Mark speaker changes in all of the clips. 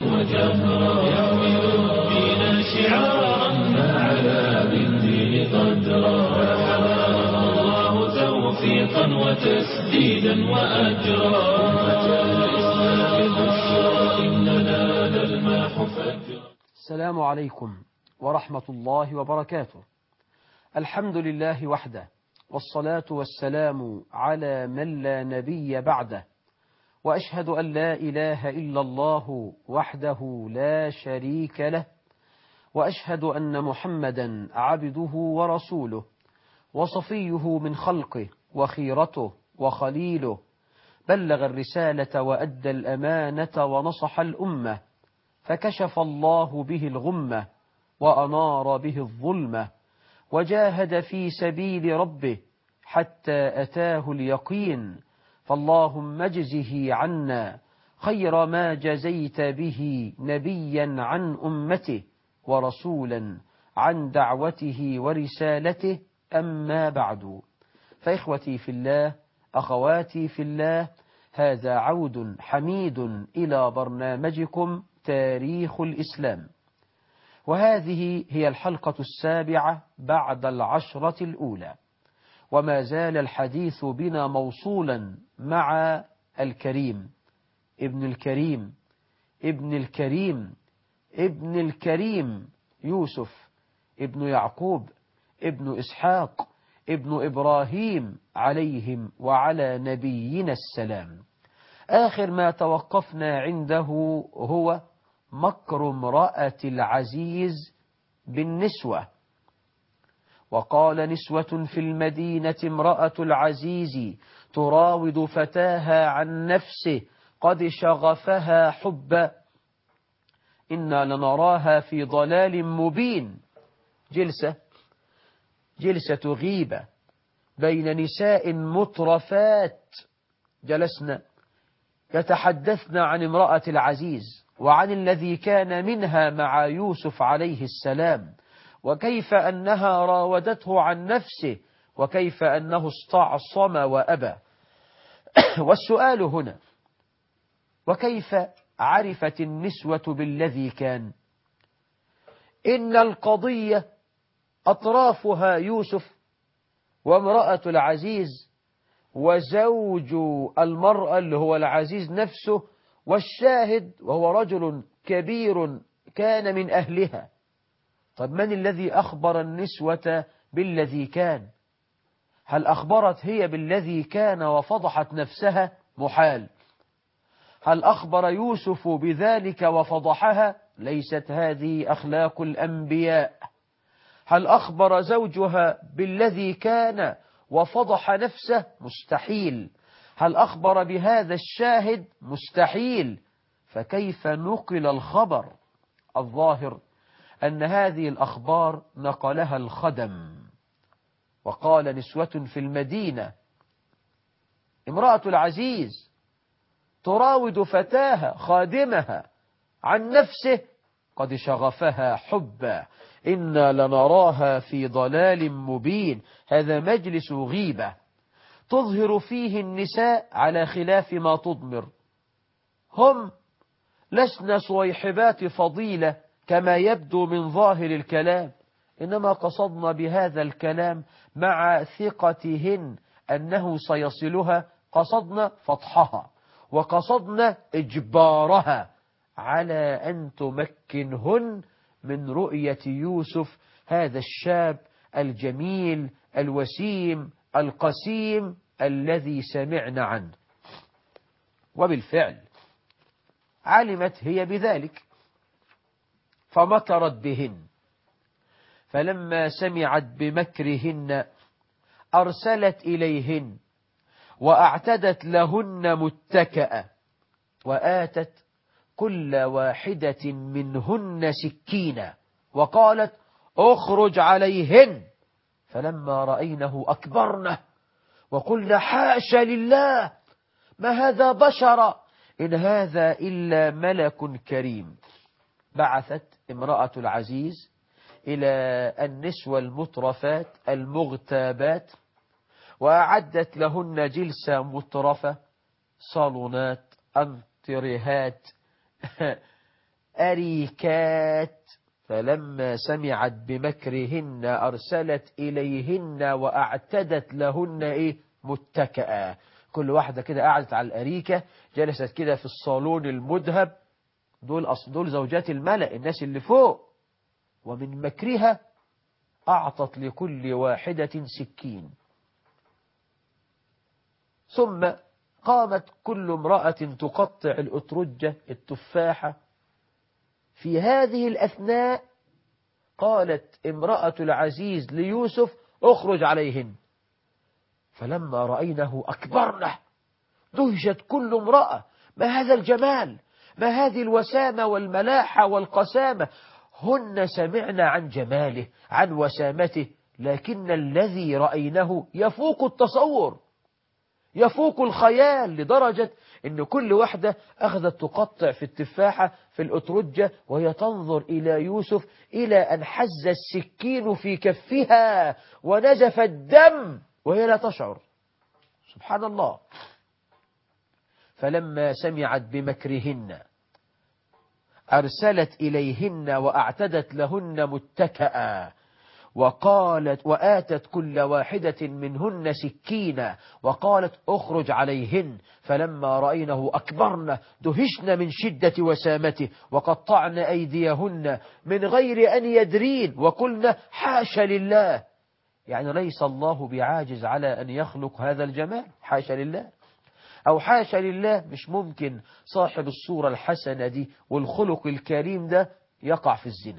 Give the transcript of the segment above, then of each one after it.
Speaker 1: وجهرا يحمل الدين شعارا فعلى بالدين قدرا فحماه الله توفيقا وتسديدا وأجرا أمة الإسلام بشرى إننا نلمح فجرا
Speaker 2: السلام عليكم ورحمة الله وبركاته الحمد لله وحده والصلاة والسلام على من لا نبي بعده وأشهد أن لا إله إلا الله وحده لا شريك له وأشهد أن محمدا عبده ورسوله وصفيه من خلقه وخيرته وخليله بلغ الرسالة وأدى الأمانة ونصح الأمة فكشف الله به الغمة وأنار به الظلمة وجاهد في سبيل ربه حتى أتاه اليقين فاللهم اجزه عنا خير ما جزيت به نبيا عن أمته ورسولا عن دعوته ورسالته أما بعد فإخوتي في الله أخواتي في الله هذا عود حميد إلى برنامجكم تاريخ الإسلام وهذه هي الحلقة السابعة بعد العشرة الأولى وما زال الحديث بنا موصولا مع الكريم ابن الكريم ابن الكريم ابن الكريم يوسف ابن يعقوب ابن إسحاق ابن إبراهيم عليهم وعلى نبينا السلام آخر ما توقفنا عنده هو مكر امرأة العزيز بالنسوة وقال نسوة في المدينة امرأة العزيز تراود فتاها عن نفسه قد شغفها حبا إنا لنراها في ضلال مبين جلسة جلسة غيبة بين نساء مترفات جلسنا يتحدثن عن امرأة العزيز وعن الذي كان منها مع يوسف عليه السلام وكيف أنها راودته عن نفسه وكيف أنه استعصم وأبى والسؤال هنا وكيف عرفت النسوة بالذي كان إن القضية أطرافها يوسف وامرأة العزيز وزوج المرأة اللي هو العزيز نفسه والشاهد وهو رجل كبير كان من أهلها طب من الذي أخبر النسوة بالذي كان هل أخبرت هي بالذي كان وفضحت نفسها محال هل أخبر يوسف بذلك وفضحها ليست هذه أخلاق الأنبياء هل أخبر زوجها بالذي كان وفضح نفسه مستحيل هل أخبر بهذا الشاهد مستحيل فكيف نقل الخبر الظاهر أن هذه الأخبار نقلها الخدم وقال نسوة في المدينة امرأة العزيز تراود فتاها خادمها عن نفسه قد شغفها حبا إنا لنراها في ضلال مبين هذا مجلس غيبة تظهر فيه النساء على خلاف ما تضمر هم لسنا صويحبات فضيلة كما يبدو من ظاهر الكلام إنما قصدنا بهذا الكلام مع ثقتهن أنه سيصلها قصدنا فضحها وقصدنا إجبارها على أن تمكنهن من رؤية يوسف هذا الشاب الجميل الوسيم القسيم الذي سمعنا عنه وبالفعل علمت هي بذلك فمكرت بهن فلما سمعت بمكرهن أرسلت إليهن وأعتدت لهن متكأ وآتت كل واحدة منهن سكينا وقالت اخرج عليهن فلما رأينه أكبرنه وقلنا حاش لله ما هذا بشر إن هذا إلا ملك كريم بعثت امرأة العزيز إلى النسوة المترفات المغتابات وأعدت لهن جلسة مترفة صالونات أنتريهات أريكات فلما سمعت بمكرهن أرسلت إليهن وأعتدت لهن إيه متكئا كل واحدة كده قعدت على الأريكة جلست كده في الصالون المذهب دول أصل دول زوجات الملأ الناس اللي فوق ومن مكرها أعطت لكل واحدة سكين ثم قامت كل امرأة تقطع الأترجة التفاحة في هذه الأثناء قالت امرأة العزيز ليوسف اخرج عليهن فلما رأينه أكبرنه دهشت كل امرأة ما هذا الجمال ما هذه الوسامة والملاحة والقسامة هن سمعنا عن جماله عن وسامته لكن الذي رأينه يفوق التصور يفوق الخيال لدرجة ان كل واحدة اخذت تقطع في التفاحة في الاترجة وهي تنظر الى يوسف الى ان حز السكين في كفها ونزف الدم وهي لا تشعر سبحان الله فلما سمعت بمكرهن أرسلت إليهن وأعتدت لهن متكئا وقالت وآتت كل واحدة منهن سكينا وقالت اخرج عليهن فلما رأينه أكبرن دهشن من شدة وسامته وقطعن أيديهن من غير أن يدرين وقلن حاش لله يعني ليس الله بعاجز على أن يخلق هذا الجمال حاشا لله أو حاشا لله مش ممكن صاحب الصورة الحسنة دي والخلق الكريم ده يقع في الزنا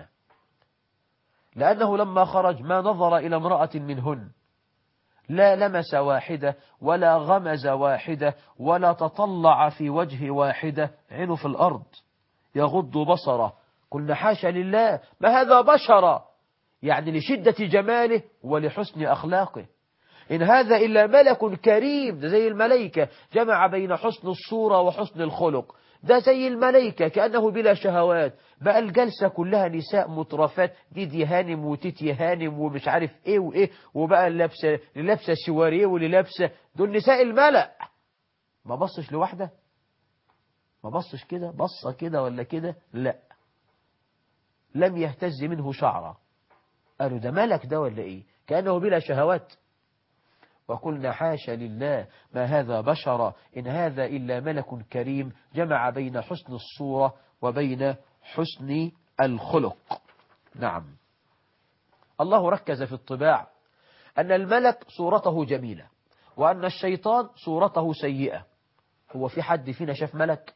Speaker 2: لأنه لما خرج ما نظر إلى امرأة منهن لا لمس واحدة ولا غمز واحدة ولا تطلع في وجه واحدة عينه في الأرض يغض بصره قلنا حاشا لله ما هذا بشر يعني لشدة جماله ولحسن أخلاقه إن هذا إلا ملك كريم ده زي الملائكة جمع بين حسن الصورة وحسن الخلق ده زي الملائكة كأنه بلا شهوات بقى الجلسة كلها نساء مطرفات دي هانم وتيتي هانم ومش عارف ايه وايه وبقى اللي لابسه سواريه واللي لابسه دول نساء الملأ ما بصش لواحدة ما بصش كده بصة كده ولا كده لا لم يهتز منه شعرة قالوا ده ملك ده ولا ايه كأنه بلا شهوات وقلنا حاشا لله ما هذا بشر إن هذا إلا ملك كريم جمع بين حسن الصورة وبين حسن الخلق نعم الله ركز في الطباع أن الملك صورته جميلة وأن الشيطان صورته سيئة هو في حد فينا شاف ملك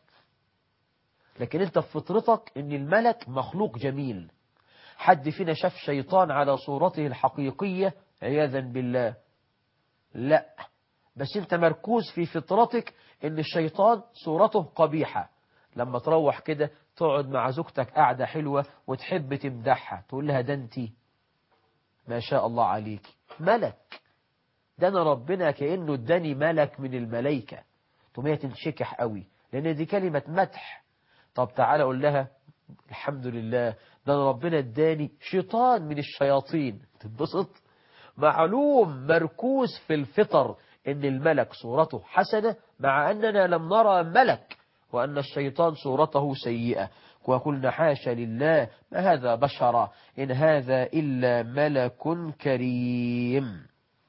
Speaker 2: لكن انت في فطرتك ان الملك مخلوق جميل حد فينا شاف شيطان على صورته الحقيقية عياذا بالله لا بس انت مركوز في فطرتك ان الشيطان صورته قبيحة لما تروح كده تقعد مع زوجتك قاعدة حلوة وتحب تمدحها تقول لها ده انت ما شاء الله عليك ملك ده انا ربنا كأنه اداني ملك من الملائكة تقوم هي تنشكح قوي لان دي كلمة مدح طب تعالى اقول لها الحمد لله ده انا ربنا اداني شيطان من الشياطين تتبسط معلوم مركوز في الفطر ان الملك صورته حسنة مع اننا لم نرى ملك وان الشيطان صورته سيئة وقلنا حاشا لله ما هذا بشر إن هذا إلا ملك كريم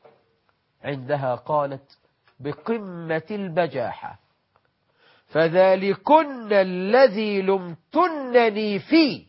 Speaker 2: عندها قالت بقمة البجاحة فذلكن الذي لمتنني فيه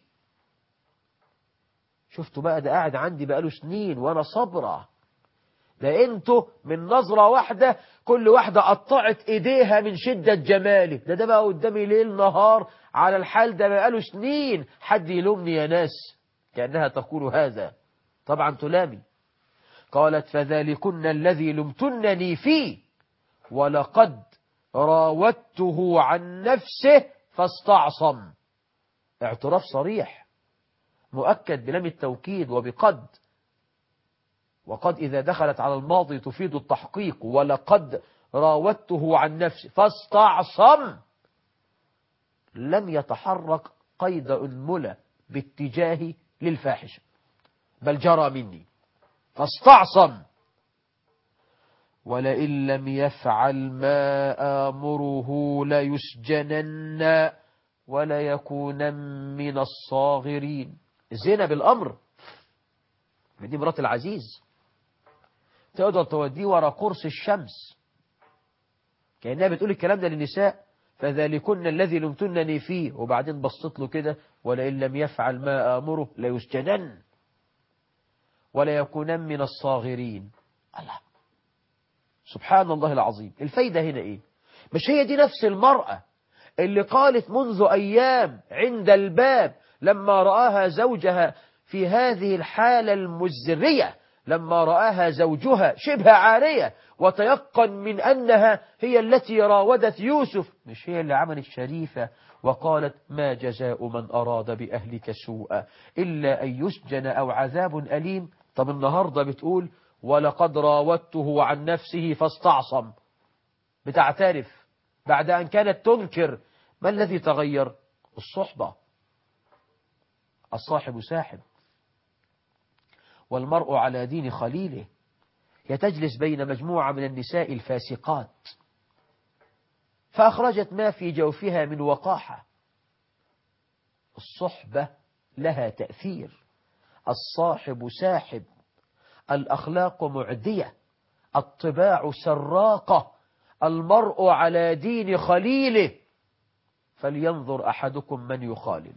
Speaker 2: شفتوا بقى ده قاعد عندي بقاله سنين وانا صبرة ده انتوا من نظرة واحدة كل واحدة قطعت ايديها من شدة جماله ده ده بقى قدامي ليل نهار على الحال ده بقاله سنين حد يلومني يا ناس كأنها تقول هذا طبعا تلامي قالت فذلكن الذي لمتنني فيه ولقد راودته عن نفسه فاستعصم اعتراف صريح مؤكد بلام التوكيد وبقد وقد إذا دخلت على الماضي تفيد التحقيق ولقد راودته عن نفسه فاستعصم لم يتحرك قيد أنملة باتجاه للفاحشة بل جرى مني فاستعصم ولئن لم يفعل ما آمره ليسجنن ولا يكونن من الصاغرين الزنا بالأمر دي مرات العزيز تقدر توديه ورا قرص الشمس كأنها بتقول الكلام ده للنساء فذلكن الذي لمتنني فيه وبعدين بصت له كده ولئن لم يفعل ما آمره ليسجنن ولا يكونن من الصاغرين الله سبحان الله العظيم الفايدة هنا ايه مش هي دي نفس المرأة اللي قالت منذ أيام عند الباب لما رآها زوجها في هذه الحالة المزرية لما رآها زوجها شبه عارية وتيقن من أنها هي التي راودت يوسف مش هي اللي عملت شريفة وقالت ما جزاء من أراد بأهلك سوءا إلا أن يسجن أو عذاب أليم طب النهاردة بتقول ولقد راودته عن نفسه فاستعصم بتعترف بعد أن كانت تنكر ما الذي تغير الصحبة الصاحب ساحب والمرء على دين خليله يتجلس بين مجموعة من النساء الفاسقات فأخرجت ما في جوفها من وقاحة الصحبة لها تأثير الصاحب ساحب الأخلاق معدية الطباع سراقة المرء على دين خليله فلينظر أحدكم من يخالل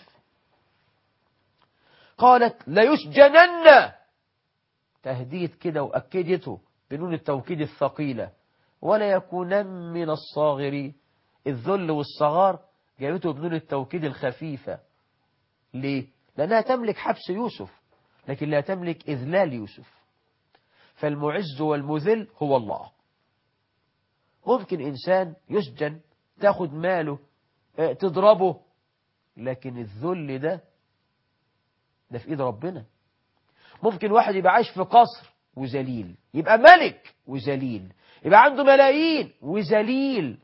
Speaker 2: قالت ليسجنن تهديد كده وأكدته بنون التوكيد الثقيلة ولا يكونن من الصاغرين الذل والصغار جابته بنون التوكيد الخفيفة ليه؟ لأنها تملك حبس يوسف لكن لا تملك إذلال يوسف فالمعز والمذل هو الله ممكن إنسان يسجن تاخد ماله تضربه لكن الذل ده ده في ايد ربنا ممكن واحد يبقى عايش في قصر وذليل يبقى ملك وذليل يبقى عنده ملايين وذليل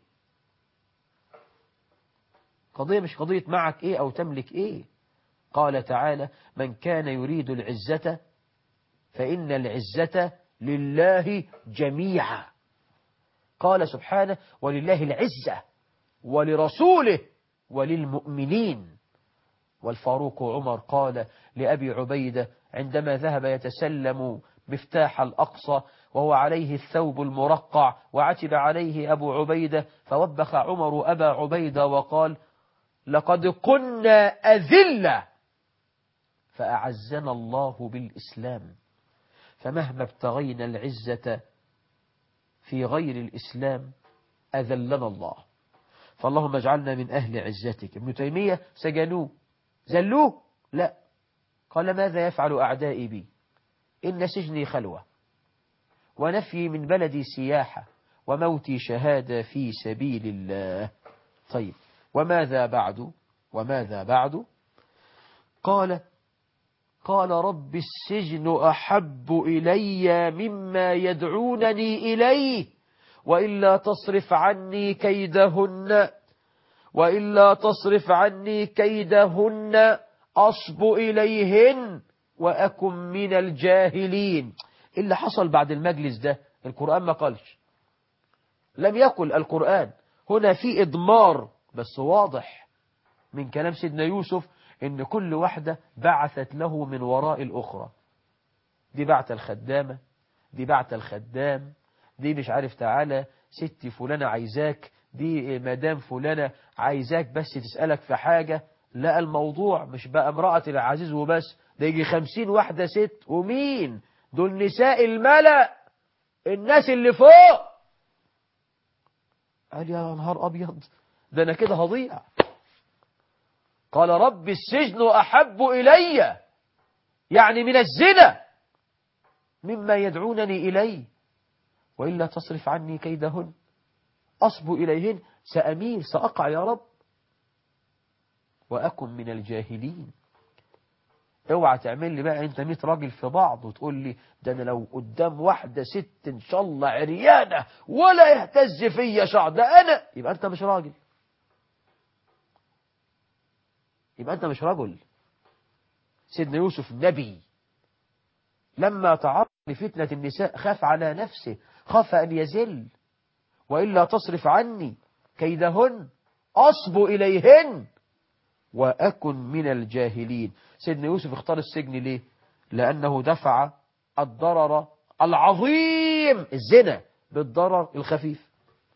Speaker 2: قضية مش قضية معك ايه او تملك ايه قال تعالى من كان يريد العزة فإن العزة لله جميعا قال سبحانه ولله العزة ولرسوله وللمؤمنين والفاروق عمر قال لأبي عبيدة عندما ذهب يتسلم مفتاح الأقصى وهو عليه الثوب المرقع وعتب عليه أبو عبيدة فوبخ عمر أبا عبيدة وقال لقد كنا أذلة فأعزنا الله بالإسلام فمهما ابتغينا العزة في غير الإسلام أذلنا الله فاللهم اجعلنا من أهل عزتك ابن تيمية سجنوه زلوه لا قال ماذا يفعل أعدائي بي إن سجني خلوة ونفي من بلدي سياحة وموتي شهادة في سبيل الله طيب وماذا بعد وماذا بعد قال قال رب السجن أحب إلي مما يدعونني إليه وإلا تصرف عني كيدهن وإلا تصرف عني كيدهن أصب إليهن وأكن من الجاهلين اللي حصل بعد المجلس ده القرآن ما قالش لم يقل القرآن هنا في إضمار بس واضح من كلام سيدنا يوسف إن كل واحدة بعثت له من وراء الأخرى دي بعت الخدامة دي بعت الخدام دي مش عارف تعالى ستي فلانة عايزاك دي مدام فلانة عايزاك بس تسألك في حاجة لا الموضوع مش بقى امرأة العزيز وبس ده يجي خمسين واحدة ست ومين دول نساء الملأ الناس اللي فوق قال يا نهار أبيض ده أنا كده هضيع قال رب السجن أحب إلي يعني من الزنا مما يدعونني إليه وإلا تصرف عني كيدهن أصب إليهن سأميل سأقع يا رب وأكن من الجاهلين اوعى تعمل لي بقى انت 100 راجل في بعض وتقول لي ده انا لو قدام واحده ست ان شاء الله عريانه ولا يهتز فيا شعر ده انا يبقى انت مش راجل يبقى انت مش رجل سيدنا يوسف النبي لما تعرض لفتنة النساء خاف على نفسه خاف أن يزل وإلا تصرف عني كيدهن أصب إليهن وأكن من الجاهلين سيدنا يوسف اختار السجن ليه لأنه دفع الضرر العظيم الزنا بالضرر الخفيف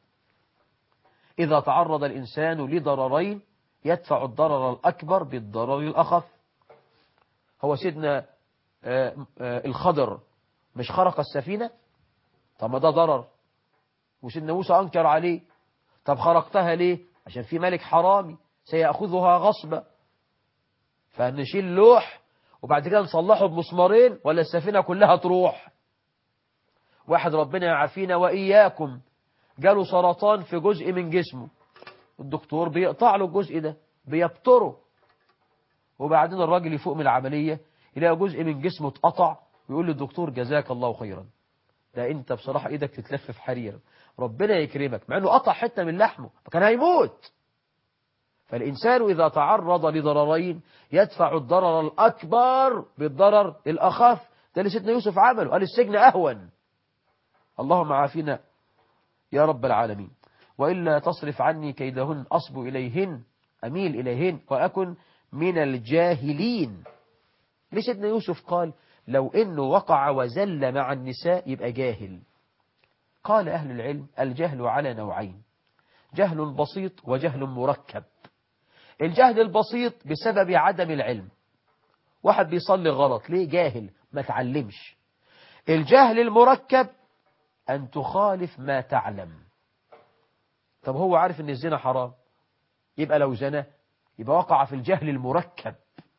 Speaker 2: إذا تعرض الإنسان لضررين يدفع الضرر الأكبر بالضرر الأخف هو سيدنا آه، آه، الخضر مش خرق السفينة طب ما ده ضرر وسيدنا موسى أنكر عليه طب خرقتها ليه عشان في ملك حرامي سيأخذها غصبا فنشيل لوح وبعد كده نصلحه بمسمارين ولا السفينة كلها تروح واحد ربنا يعافينا وإياكم جاله سرطان في جزء من جسمه الدكتور بيقطع له الجزء ده بيبتره وبعدين الراجل يفوق من العملية يلاقي جزء من جسمه اتقطع ويقول للدكتور جزاك الله خيرا ده انت بصراحة ايدك تتلف في حرير ربنا يكرمك مع انه قطع حتة من لحمه فكان هيموت فالإنسان إذا تعرض لضررين يدفع الضرر الأكبر بالضرر الأخف ده اللي سيدنا يوسف عمله قال السجن أهون اللهم عافنا يا رب العالمين وإلا تصرف عني كيدهن أصب إليهن أميل إليهن وأكن من الجاهلين ليه سيدنا يوسف قال لو إنه وقع وزل مع النساء يبقى جاهل قال أهل العلم الجهل على نوعين جهل بسيط وجهل مركب الجهل البسيط بسبب عدم العلم واحد بيصلي غلط ليه جاهل ما تعلمش الجهل المركب أن تخالف ما تعلم طب هو عارف ان الزنا حرام يبقى لو زنا يبقى وقع في الجهل المركب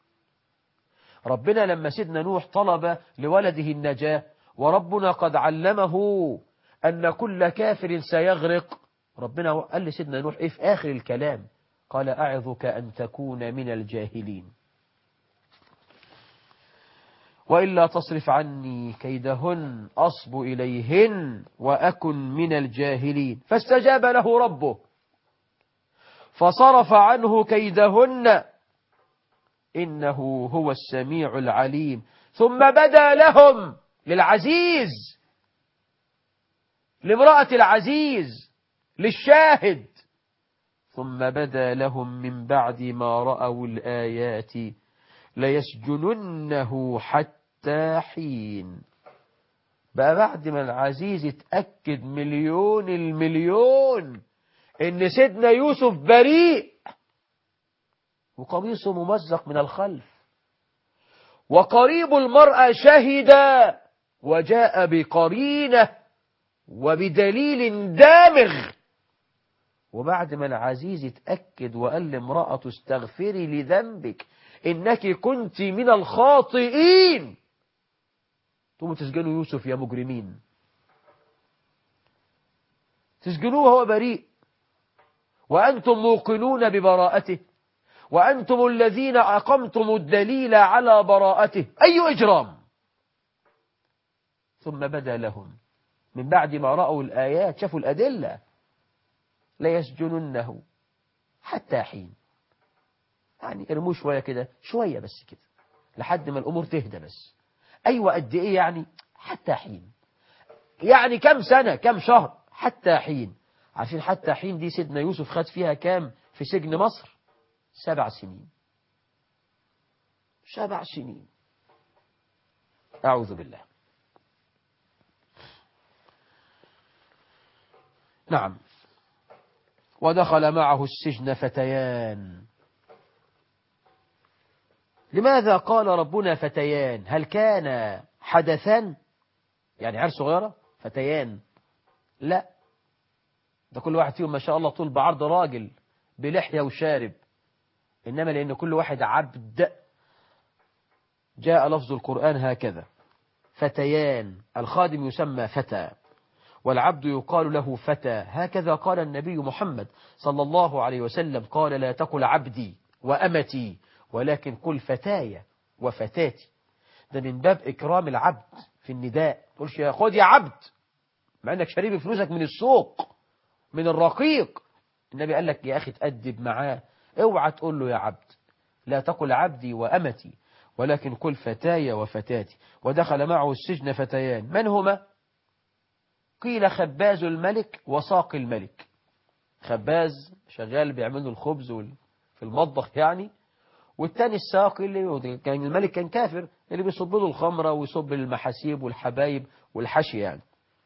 Speaker 2: ربنا لما سيدنا نوح طلب لولده النجاة وربنا قد علمه أن كل كافر سيغرق ربنا قال لسيدنا نوح إيه في آخر الكلام قال أعظك أن تكون من الجاهلين وإلا تصرف عني كيدهن أصب إليهن وأكن من الجاهلين فاستجاب له ربه فصرف عنه كيدهن إنه هو السميع العليم ثم بدا لهم للعزيز لامرأة العزيز للشاهد ثم بدا لهم من بعد ما رأوا الآيات ليسجننه حتى حين بقى بعد ما العزيز اتأكد مليون المليون ان سيدنا يوسف بريء وقميصه ممزق من الخلف وقريب المرأة شهد وجاء بقرينة وبدليل دامغ وبعد ما العزيز اتأكد وقال لامرأة استغفري لذنبك إنك كنت من الخاطئين ثم تسجنوا يوسف يا مجرمين تسجنوه وهو بريء وأنتم موقنون ببراءته وأنتم الذين أقمتم الدليل على براءته أي إجرام ثم بدا لهم من بعد ما رأوا الآيات شافوا الأدلة ليسجننه حتى حين يعني ارموه شوية كده شوية بس كده لحد ما الأمور تهدى بس أيوة قد إيه يعني حتى حين يعني كم سنة كم شهر حتى حين عارفين حتى حين دي سيدنا يوسف خد فيها كام في سجن مصر سبع سنين سبع سنين أعوذ بالله نعم ودخل معه السجن فتيان لماذا قال ربنا فتيان هل كان حدثان يعني عيال صغيرة فتيان لا ده كل واحد فيهم ما شاء الله طول بعرض راجل بلحية وشارب إنما لأن كل واحد عبد جاء لفظ القرآن هكذا فتيان الخادم يسمى فتى والعبد يقال له فتى هكذا قال النبي محمد صلى الله عليه وسلم قال لا تقل عبدي وأمتي ولكن قل فتايا وفتاتي ده من باب إكرام العبد في النداء تقولش يا خد يا عبد مع أنك شريب فلوسك من السوق من الرقيق النبي قال لك يا أخي تأدب معاه اوعى تقول له يا عبد لا تقل عبدي وأمتي ولكن قل فتايا وفتاتي ودخل معه السجن فتيان من هما قيل خباز الملك وساق الملك خباز شغال بيعمل له الخبز وال... في المطبخ يعني والتاني الساقي اللي كان الملك كان كافر اللي بيصب له الخمرة ويصب المحاسيب والحبايب والحشي يعني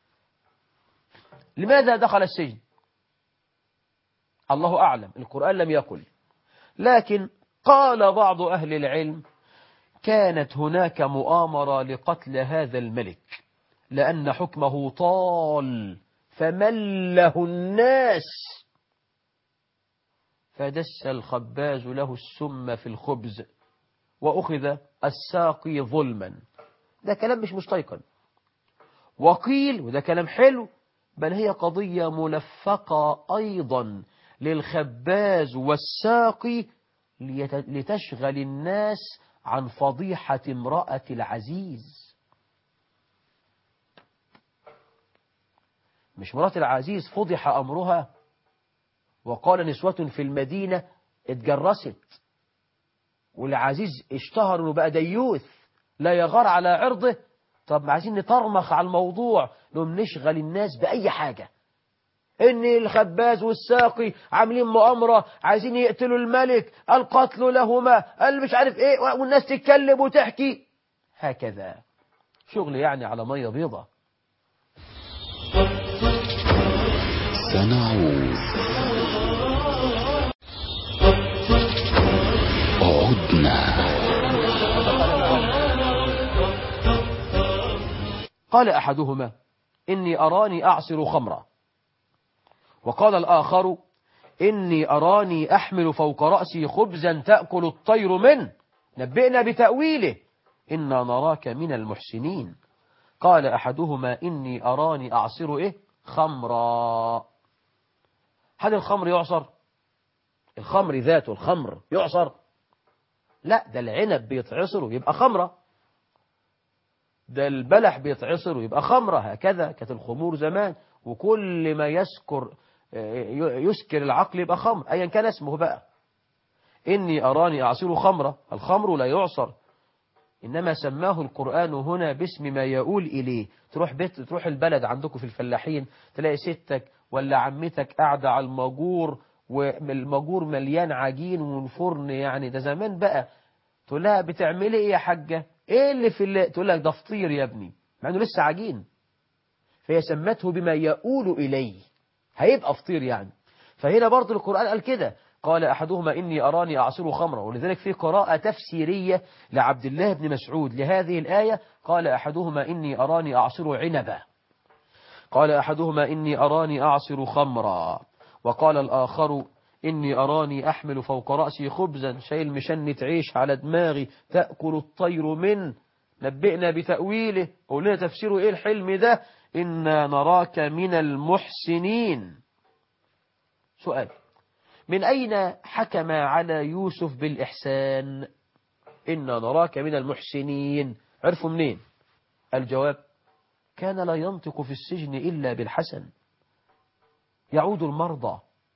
Speaker 2: لماذا دخل السجن الله أعلم القرآن لم يقل لكن قال بعض أهل العلم كانت هناك مؤامرة لقتل هذا الملك لأن حكمه طال فمله الناس فدس الخباز له السم في الخبز وأخذ الساقي ظلما ده كلام مش مستيقن وقيل وده كلام حلو بل هي قضية ملفقة أيضا للخباز والساقي لتشغل الناس عن فضيحة امرأة العزيز مش امرأة العزيز فضح أمرها وقال نسوة في المدينة اتجرست والعزيز اشتهر انه بقى ديوث لا يغار على عرضه طب عايزين نطرمخ على الموضوع نقوم نشغل الناس بأي حاجة ان الخباز والساقي عاملين مؤامرة عايزين يقتلوا الملك القتل لهما اللي مش عارف ايه والناس تتكلم وتحكي هكذا شغل يعني على مية بيضة
Speaker 3: سنعود عدنا
Speaker 2: قال أحدهما إني أراني أعصر خمرا وقال الآخر إني أراني أحمل فوق رأسي خبزا تأكل الطير منه نبئنا بتأويله إنا نراك من المحسنين قال أحدهما إني أراني أعصر إيه خمرا هل الخمر يعصر الخمر ذاته الخمر يعصر لا ده العنب بيتعصر ويبقى خمرة ده البلح بيتعصر ويبقى خمرة هكذا كانت الخمور زمان وكل ما يسكر يسكر العقل يبقى خمر أيا كان اسمه بقى إني أراني أعصر خمرة الخمر لا يعصر إنما سماه القرآن هنا باسم ما يقول إليه تروح بيت تروح البلد عندكم في الفلاحين تلاقي ستك ولا عمتك قاعدة على المجور والمجور مليان عجين والفرن يعني ده زمان بقى تقول لها بتعملي ايه يا حاجة ايه اللي في اللي تقول لك ده فطير يا ابني مع انه لسه عجين فهي سمته بما يقول إليه هيبقى فطير يعني فهنا برضو القرآن قال كده قال أحدهما إني أراني أعصر خمرا ولذلك في قراءة تفسيرية لعبد الله بن مسعود لهذه الآية قال أحدهما إني أراني أعصر عنبا قال أحدهما إني أراني أعصر خمرا وقال الآخر إني أراني أحمل فوق رأسي خبزا شايل مشنة عيش على دماغي تأكل الطير من نبئنا بتأويله قولنا تفسيره إيه الحلم ده إنا نراك من المحسنين سؤال من أين حكم على يوسف بالإحسان إنا نراك من المحسنين عرفوا منين الجواب كان لا ينطق في السجن إلا بالحسن يعود المرضى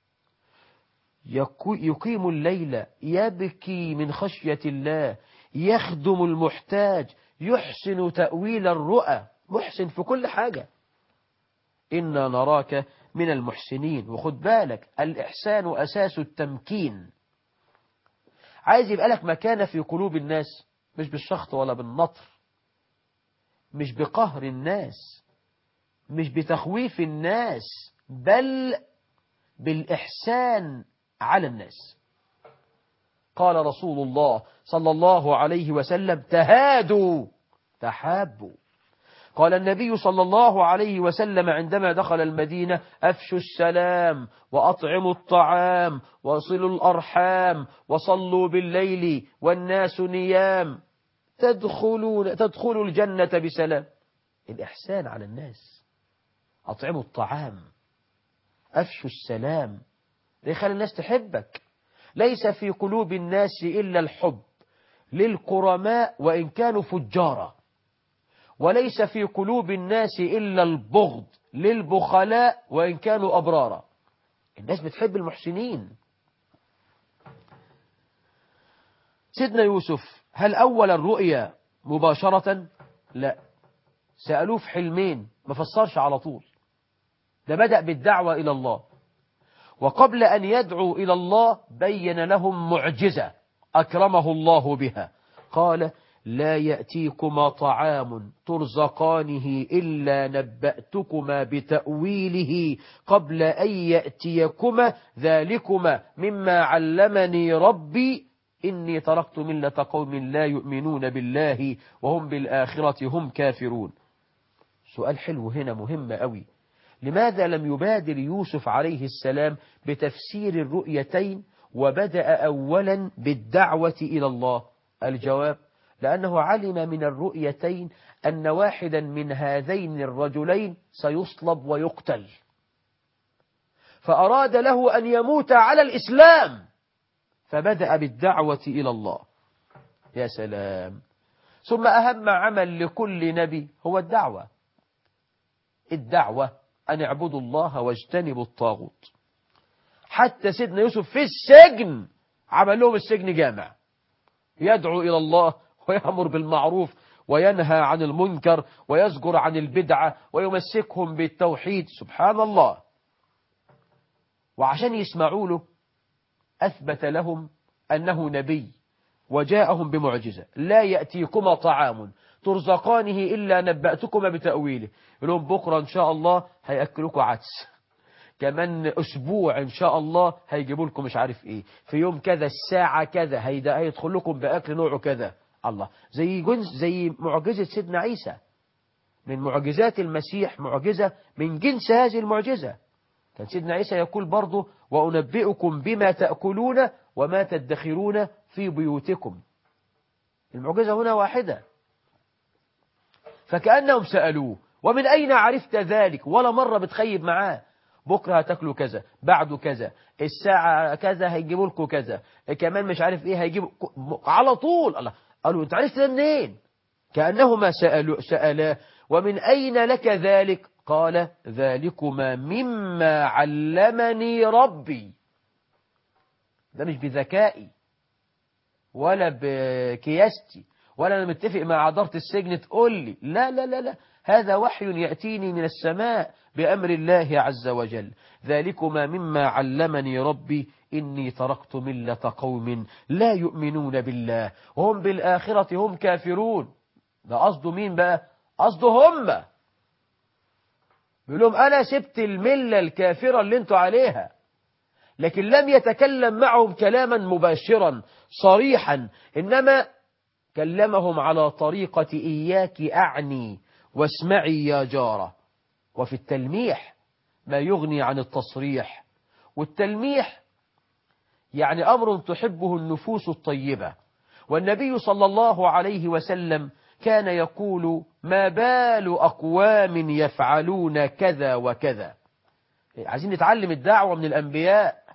Speaker 2: يقيم الليل يبكي من خشية الله يخدم المحتاج يحسن تأويل الرؤى محسن في كل حاجة إنا نراك من المحسنين وخد بالك الإحسان أساس التمكين عايز يبقى لك مكانة في قلوب الناس مش بالشخط ولا بالنطر مش بقهر الناس مش بتخويف الناس بل بالإحسان على الناس قال رسول الله صلى الله عليه وسلم تهادوا تحابوا قال النبي صلى الله عليه وسلم عندما دخل المدينة أفشوا السلام وأطعموا الطعام وصلوا الأرحام وصلوا بالليل والناس نيام تدخلون تدخلوا الجنة بسلام الإحسان على الناس أطعموا الطعام أفشوا السلام يخلي الناس تحبك ليس في قلوب الناس إلا الحب للكرماء وإن كانوا فجارا وليس في قلوب الناس إلا البغض للبخلاء وإن كانوا أبرارا الناس بتحب المحسنين سيدنا يوسف هل أول الرؤيا مباشرة لا سألوه في حلمين ما فسرش على طول ده بدأ بالدعوة إلى الله وقبل أن يدعوا إلى الله بين لهم معجزة أكرمه الله بها قال لا يأتيكما طعام ترزقانه إلا نبأتكما بتأويله قبل أن يأتيكما ذلكما مما علمني ربي إني تركت ملة قوم لا يؤمنون بالله وهم بالآخرة هم كافرون سؤال حلو هنا مهم أوي لماذا لم يبادر يوسف عليه السلام بتفسير الرؤيتين وبدأ أولا بالدعوة إلى الله الجواب لأنه علم من الرؤيتين أن واحدا من هذين الرجلين سيصلب ويقتل فأراد له أن يموت على الإسلام فبدأ بالدعوة إلى الله يا سلام ثم أهم عمل لكل نبي هو الدعوة الدعوة أن اعبدوا الله واجتنبوا الطاغوت حتى سيدنا يوسف في السجن عمل لهم السجن جامع يدعو إلى الله ويأمر بالمعروف وينهى عن المنكر ويزجر عن البدعة ويمسكهم بالتوحيد سبحان الله وعشان يسمعوا له أثبت لهم أنه نبي وجاءهم بمعجزة لا يأتيكما طعام ترزقانه إلا نبأتكما بتأويله يقول لهم بكرة إن شاء الله هيأكلكم عدس كمان أسبوع إن شاء الله هيجيبوا لكم مش عارف إيه في يوم كذا الساعة كذا هيدا هيدخل لكم بأكل نوعه كذا الله زي جنس زي معجزة سيدنا عيسى من معجزات المسيح معجزة من جنس هذه المعجزة كان سيدنا عيسى يقول برضه وأنبئكم بما تأكلون وما تدخرون في بيوتكم المعجزة هنا واحدة فكأنهم سألوه ومن أين عرفت ذلك ولا مرة بتخيب معاه بكرة هتاكلوا كذا بعده كذا الساعة كذا هيجيبوا لكم كذا كمان مش عارف ايه هيجيبوا على طول الله قالوا انت عرفت ده منين كأنهما سألوا سألا ومن أين لك ذلك قال ذلكما مما علمني ربي ده مش بذكائي ولا بكياستي ولا أنا متفق مع إدارة السجن تقول لي لا لا لا لا هذا وحي يأتيني من السماء بأمر الله عز وجل ذلكما مما علمني ربي إني تركت ملة قوم لا يؤمنون بالله وهم بالآخرة هم كافرون ده قصده مين بقى قصده هم بيقول لهم أنا سبت الملة الكافرة اللي انتوا عليها لكن لم يتكلم معهم كلاما مباشرا صريحا إنما كلمهم على طريقة إياك أعني واسمعي يا جارة وفي التلميح ما يغني عن التصريح والتلميح يعني أمر تحبه النفوس الطيبة والنبي صلى الله عليه وسلم كان يقول ما بال أقوام يفعلون كذا وكذا عايزين نتعلم الدعوة من الأنبياء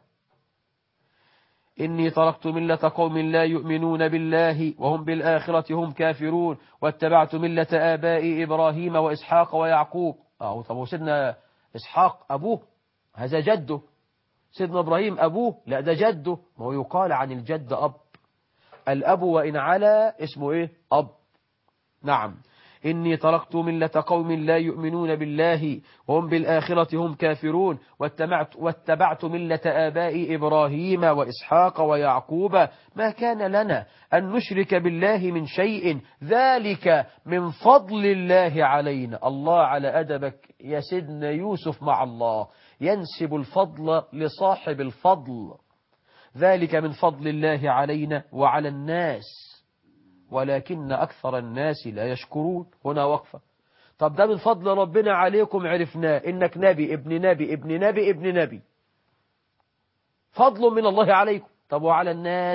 Speaker 2: إني تركت ملة قوم لا يؤمنون بالله وهم بالآخرة هم كافرون واتبعت ملة آبائي إبراهيم وإسحاق ويعقوب أهو طب سيدنا إسحاق أبوه هذا جده سيدنا إبراهيم أبوه لا ده جده ما هو يقال عن الجد أب الأب وإن علا اسمه إيه أب نعم إني تركت ملة قوم لا يؤمنون بالله وهم بالآخرة هم كافرون واتبعت, واتبعت ملة آباء إبراهيم وإسحاق ويعقوب ما كان لنا أن نشرك بالله من شيء ذلك من فضل الله علينا الله على أدبك يا سيدنا يوسف مع الله ينسب الفضل لصاحب الفضل ذلك من فضل الله علينا وعلى الناس ولكن أكثر الناس لا يشكرون هنا وقفة طب ده من فضل ربنا عليكم عرفناه إنك نبي ابن نبي ابن نبي ابن نبي فضل من الله عليكم طب وعلى الناس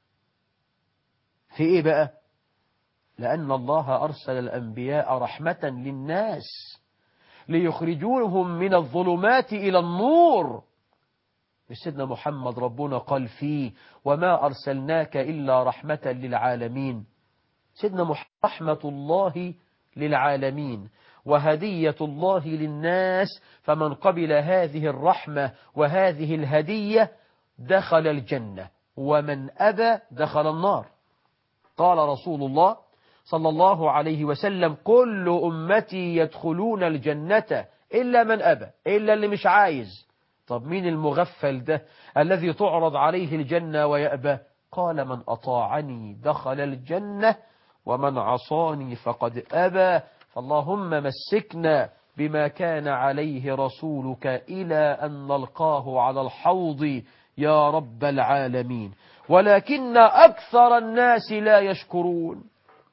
Speaker 2: في إيه بقى لأن الله أرسل الأنبياء رحمة للناس ليخرجوهم من الظلمات إلى النور سيدنا محمد ربنا قال فيه وما أرسلناك إلا رحمة للعالمين سيدنا رحمة الله للعالمين وهدية الله للناس فمن قبل هذه الرحمة وهذه الهدية دخل الجنة ومن أبى دخل النار قال رسول الله صلى الله عليه وسلم كل أمتي يدخلون الجنة إلا من أبى إلا اللي مش عايز طب مين المغفل ده الذي تعرض عليه الجنة ويأبى قال من أطاعني دخل الجنة ومن عصاني فقد أبى فاللهم مسكنا بما كان عليه رسولك إلى أن نلقاه على الحوض يا رب العالمين ولكن أكثر الناس لا يشكرون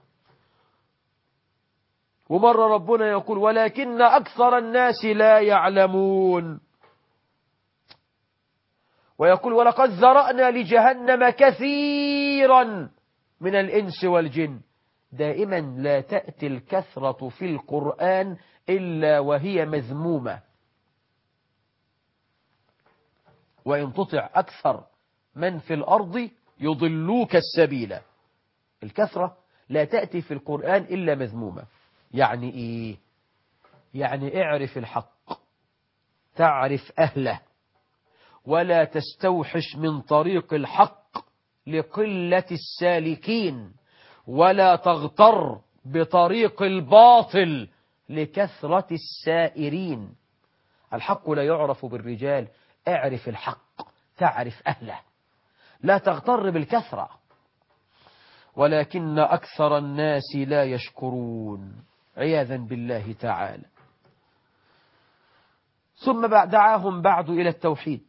Speaker 2: ومر ربنا يقول ولكن أكثر الناس لا يعلمون ويقول ولقد ذرأنا لجهنم كثيرا من الإنس والجن دائما لا تأتي الكثرة في القرآن إلا وهي مذمومة وإن تطع أكثر من في الأرض يضلوك السبيل الكثرة لا تأتي في القرآن إلا مذمومة يعني إيه يعني اعرف الحق تعرف أهله ولا تستوحش من طريق الحق لقلة السالكين ولا تغتر بطريق الباطل لكثرة السائرين الحق لا يعرف بالرجال اعرف الحق تعرف أهله لا تغتر بالكثرة ولكن أكثر الناس لا يشكرون عياذا بالله تعالى ثم دعاهم بعد إلى التوحيد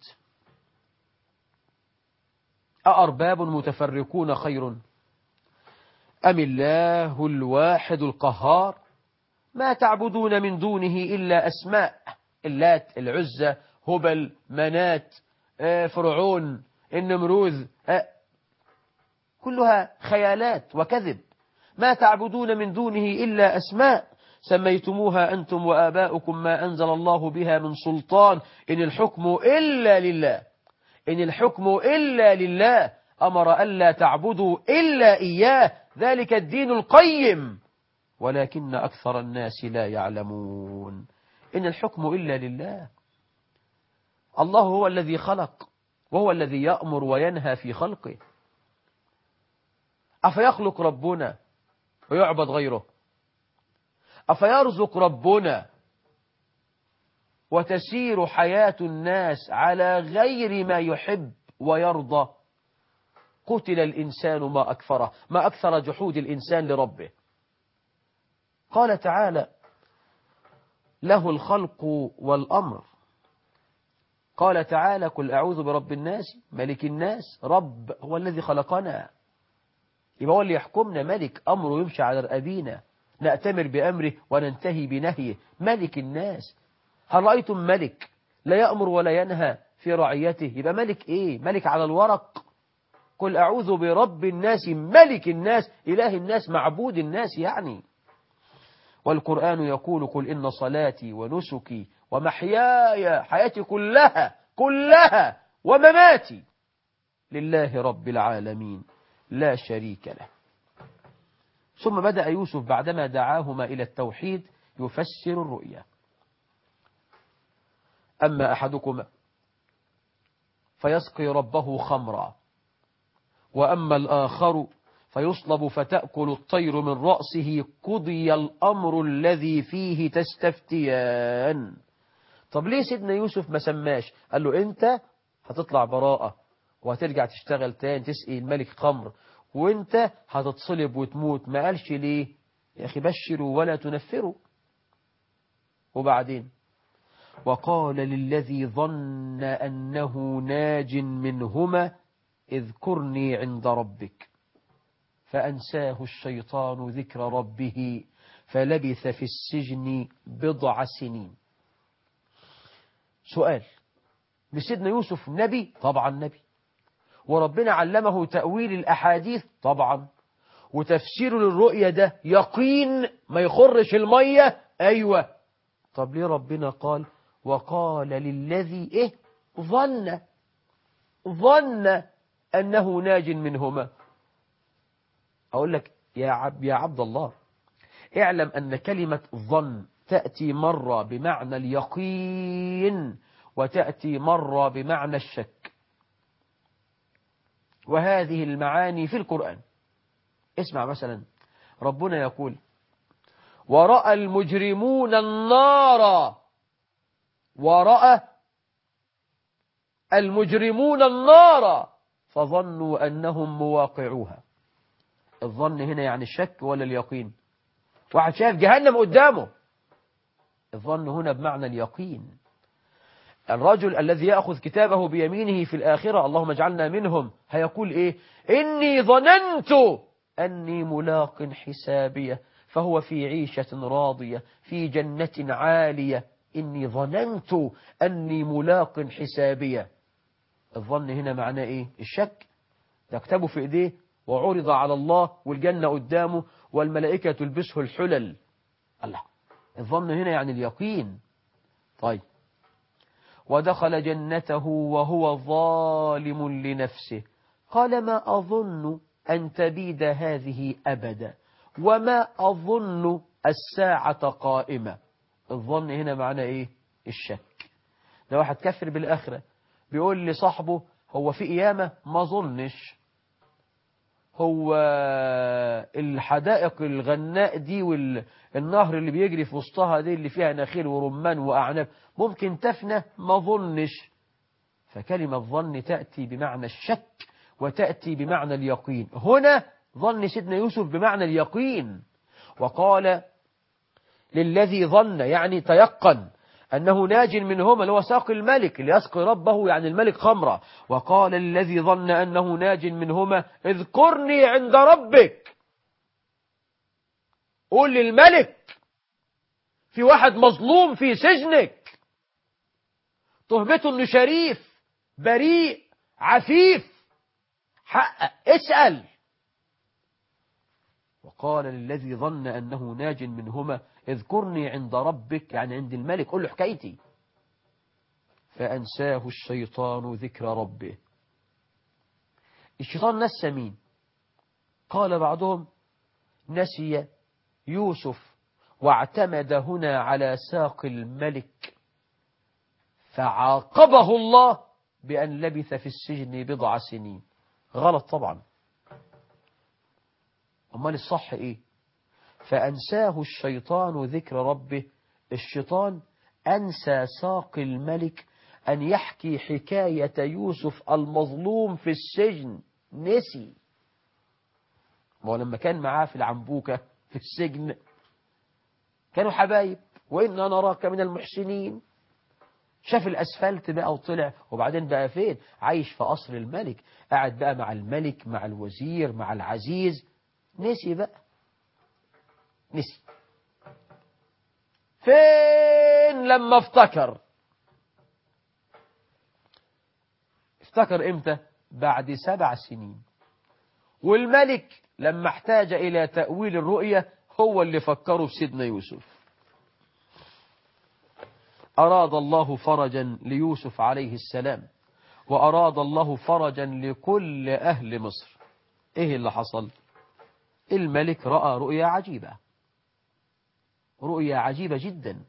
Speaker 2: أأرباب متفرقون خير أم الله الواحد القهار ما تعبدون من دونه إلا أسماء اللات العزة هبل منات فرعون النمروذ كلها خيالات وكذب ما تعبدون من دونه إلا أسماء سميتموها أنتم وآباؤكم ما أنزل الله بها من سلطان إن الحكم إلا لله إن الحكم إلا لله أمر ألا تعبدوا إلا إياه ذلك الدين القيم ولكن أكثر الناس لا يعلمون إن الحكم إلا لله الله هو الذي خلق وهو الذي يأمر وينهى في خلقه أفيخلق ربنا ويعبد غيره أفيرزق ربنا وتسير حياة الناس على غير ما يحب ويرضى قتل الإنسان ما أكثره ما أكثر جحود الإنسان لربه قال تعالى له الخلق والأمر قال تعالى قل أعوذ برب الناس ملك الناس رب هو الذي خلقنا يبقى هو اللي يحكمنا ملك أمره يمشي على رقابينا نأتمر بأمره وننتهي بنهيه ملك الناس هل رأيتم ملك لا يأمر ولا ينهى في رعيته يبقى ملك إيه ملك على الورق قل أعوذ برب الناس ملك الناس إله الناس معبود الناس يعني والقرآن يقول قل إن صلاتي ونسكي ومحياي حياتي كلها كلها ومماتي لله رب العالمين لا شريك له ثم بدأ يوسف بعدما دعاهما إلى التوحيد يفسر الرؤيا أما أحدكما فيسقي ربه خمرا وأما الآخر فيصلب فتأكل الطير من رأسه قضي الأمر الذي فيه تستفتيان طب ليه سيدنا يوسف ما سماش قال له أنت هتطلع براءة وهترجع تشتغل تاني تسقي الملك خمر وانت هتتصلب وتموت ما قالش ليه يا أخي بشروا ولا تنفروا وبعدين وقال للذي ظن أنه ناج منهما اذكرني عند ربك فأنساه الشيطان ذكر ربه فلبث في السجن بضع سنين سؤال لسيدنا يوسف نبي طبعا نبي وربنا علمه تأويل الأحاديث طبعا وتفسير للرؤية ده يقين ما يخرش المية أيوة طب ليه ربنا قال وقال للذي إيه ظن ظن أنه ناج منهما أقول لك يا عبد, يا عبد الله اعلم أن كلمة ظن تأتي مرة بمعنى اليقين وتأتي مرة بمعنى الشك وهذه المعاني في القرآن اسمع مثلا ربنا يقول ورأى المجرمون النار ورأى المجرمون النار فظنوا أنهم مواقعوها الظن هنا يعني الشك ولا اليقين واحد شايف جهنم قدامه الظن هنا بمعنى اليقين الرجل الذي يأخذ كتابه بيمينه في الآخرة اللهم اجعلنا منهم هيقول إيه إني ظننت أني ملاق حسابية فهو في عيشة راضية في جنة عالية إني ظننت أني ملاق حسابية الظن هنا معناه إيه الشك تكتبه في إيديه وعرض على الله والجنة قدامه والملائكة تلبسه الحلل الله الظن هنا يعني اليقين طيب ودخل جنته وهو ظالم لنفسه قال ما أظن أن تبيد هذه أبدا وما أظن الساعة قائمة الظن هنا معنى إيه الشك ده واحد كفر بالآخرة بيقول لصاحبه هو في قيامة ما ظنش هو الحدائق الغناء دي والنهر اللي بيجري في وسطها دي اللي فيها نخيل ورمان وأعناب ممكن تفنى ما ظنش فكلمة ظن تأتي بمعنى الشك وتأتي بمعنى اليقين هنا ظن سيدنا يوسف بمعنى اليقين وقال للذي ظن يعني تيقن أنه ناج منهما اللي هو ساقي الملك ليسقي ربه يعني الملك خمرة وقال للذي ظن أنه ناج منهما اذكرني عند ربك قول للملك في واحد مظلوم في سجنك تهمته انه شريف بريء عفيف حقق اسأل وقال للذي ظن أنه ناج منهما اذكرني عند ربك يعني عند الملك قل له حكايتي فأنساه الشيطان ذكر ربه الشيطان نسى مين قال بعضهم نسي يوسف واعتمد هنا على ساق الملك فعاقبه الله بأن لبث في السجن بضع سنين غلط طبعا أمال الصح إيه فأنساه الشيطان ذكر ربه الشيطان أنسى ساق الملك أن يحكي حكاية يوسف المظلوم في السجن نسي ما هو لما كان معاه في العنبوكة في السجن كانوا حبايب وإنا نراك من المحسنين شاف الأسفلت بقى وطلع وبعدين بقى فين عايش في قصر الملك قاعد بقى مع الملك مع الوزير مع العزيز نسي بقى نسي فين لما افتكر افتكر امتى بعد سبع سنين والملك لما احتاج إلى تأويل الرؤية هو اللي فكره في سيدنا يوسف أراد الله فرجا ليوسف عليه السلام وأراد الله فرجا لكل أهل مصر إيه اللي حصل الملك رأى رؤيا عجيبة رؤيا عجيبة جدا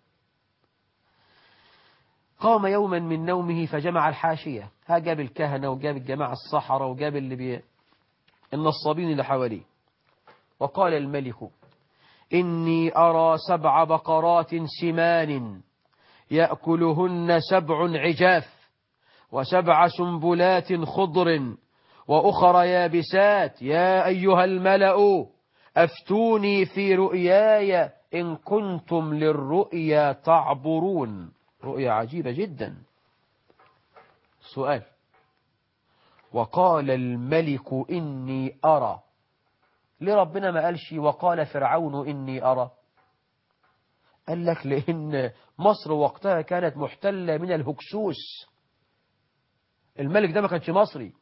Speaker 2: قام يوما من نومه فجمع الحاشية ها جاب الكهنة وجاب الجماعة الصحراء وجاب اللي بي... النصابين اللي حواليه وقال الملك إني أرى سبع بقرات سمان يأكلهن سبع عجاف وسبع سنبلات خضر وأخر يابسات يا أيها الملأ أفتوني في رؤياي إن كنتم للرؤيا تعبرون رؤيا عجيبة جدا سؤال وقال الملك إني أرى ليه ربنا ما قالش وقال فرعون إني أرى قال لك لأن مصر وقتها كانت محتلة من الهكسوس الملك ده ما كانش مصري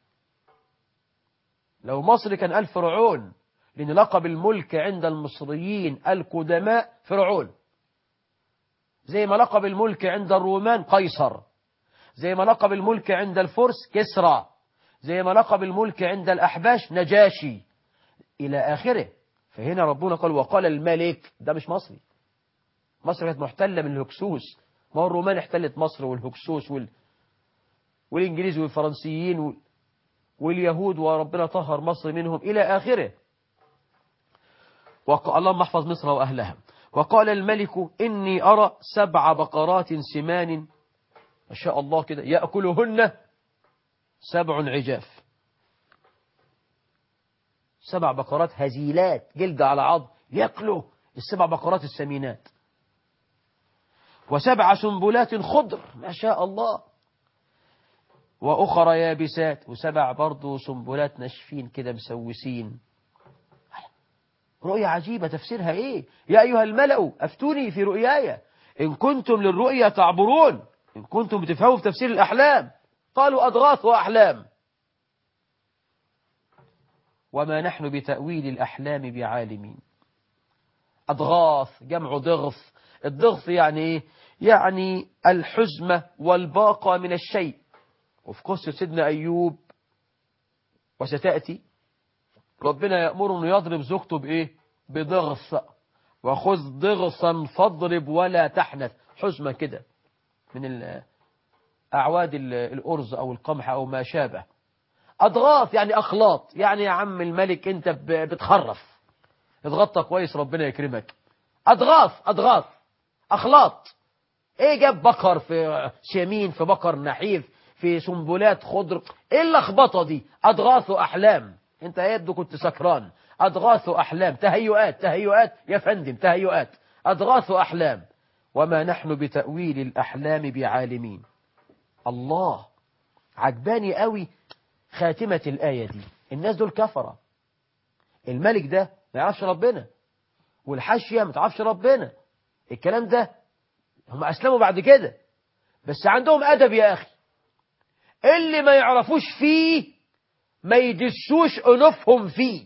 Speaker 2: لو مصر كان قال فرعون لأن لقب الملك عند المصريين القدماء فرعون زي ما لقب الملك عند الرومان قيصر زي ما لقب الملك عند الفرس كسرى زي ما لقب الملك عند الأحباش نجاشي إلى آخره فهنا ربنا قال وقال الملك ده مش مصري مصر كانت محتلة من الهكسوس ما هو الرومان احتلت مصر والهكسوس وال... والإنجليز والفرنسيين وال... واليهود وربنا طهر مصر منهم إلى آخره وق... اللهم احفظ مصر وأهلها وقال الملك إني أرى سبع بقرات سمان ما شاء الله كده يأكلهن سبع عجاف سبع بقرات هزيلات جلد على عظم ياكلوا السبع بقرات السمينات وسبع سنبلات خضر ما شاء الله وأخرى يابسات وسبع برضو سنبلات ناشفين كده مسوسين رؤية عجيبة تفسيرها ايه يا أيها الملأ أفتوني في رؤياي إن كنتم للرؤيا تعبرون إن كنتم بتفهموا في تفسير الأحلام قالوا أضغاث وأحلام وما نحن بتأويل الأحلام بعالمين أضغاث جمع ضغث الضغث يعني إيه؟ يعني الحزمة والباقة من الشيء وفي قصة سيدنا أيوب وستأتي ربنا يأمره أنه يضرب زوجته بإيه بضغث وخذ ضغثا فاضرب ولا تحنث حزمة كده من أعواد الأرز أو القمح أو ما شابه أضغاث يعني أخلاط يعني يا عم الملك أنت بتخرف اتغطى كويس ربنا يكرمك أضغاث أضغاث أخلاط إيه جاب بقر في شمين في بقر نحيف في سنبلات خضر إيه اللخبطة دي أضغاث أحلام أنت يبدو كنت سكران أضغاث أحلام تهيؤات تهيؤات يا فندم تهيؤات أضغاث أحلام وما نحن بتأويل الأحلام بعالمين الله عجباني قوي خاتمة الآية دي الناس دول كفرة الملك ده ما يعرفش ربنا والحاشية ما تعرفش ربنا الكلام ده هم أسلموا بعد كده بس عندهم أدب يا أخي اللي ما يعرفوش فيه ما يدسوش أنوفهم فيه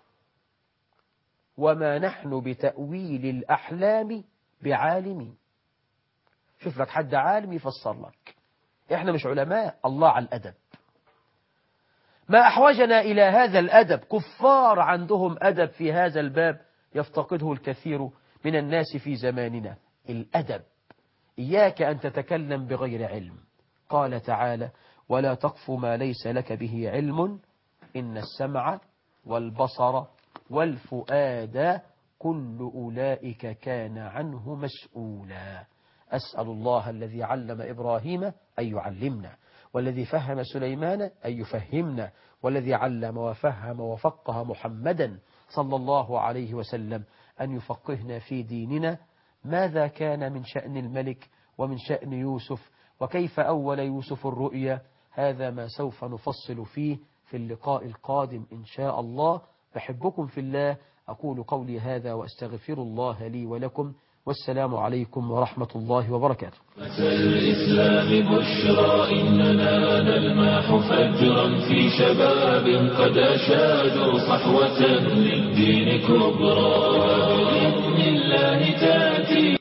Speaker 2: وما نحن بتأويل الأحلام بعالمين شوف لك حد عالم يفسر لك احنا مش علماء الله على الأدب ما أحوجنا إلى هذا الأدب كفار عندهم أدب في هذا الباب يفتقده الكثير من الناس في زماننا الأدب إياك أن تتكلم بغير علم قال تعالى ولا تقف ما ليس لك به علم إن السمع والبصر والفؤاد كل أولئك كان عنه مسؤولا أسأل الله الذي علم إبراهيم أن يعلمنا والذي فهم سليمان أن يفهمنا والذي علم وفهم وفقه محمدا صلى الله عليه وسلم أن يفقهنا في ديننا ماذا كان من شأن الملك ومن شأن يوسف وكيف أول يوسف الرؤيا هذا ما سوف نفصل فيه في اللقاء القادم إن شاء الله بحبكم في الله أقول قولي هذا وأستغفر الله لي ولكم والسلام عليكم ورحمة الله وبركاته
Speaker 1: الإسلام بشرى إننا نلماح فجرا في شباب قد أشادوا صحوة للدين كبرى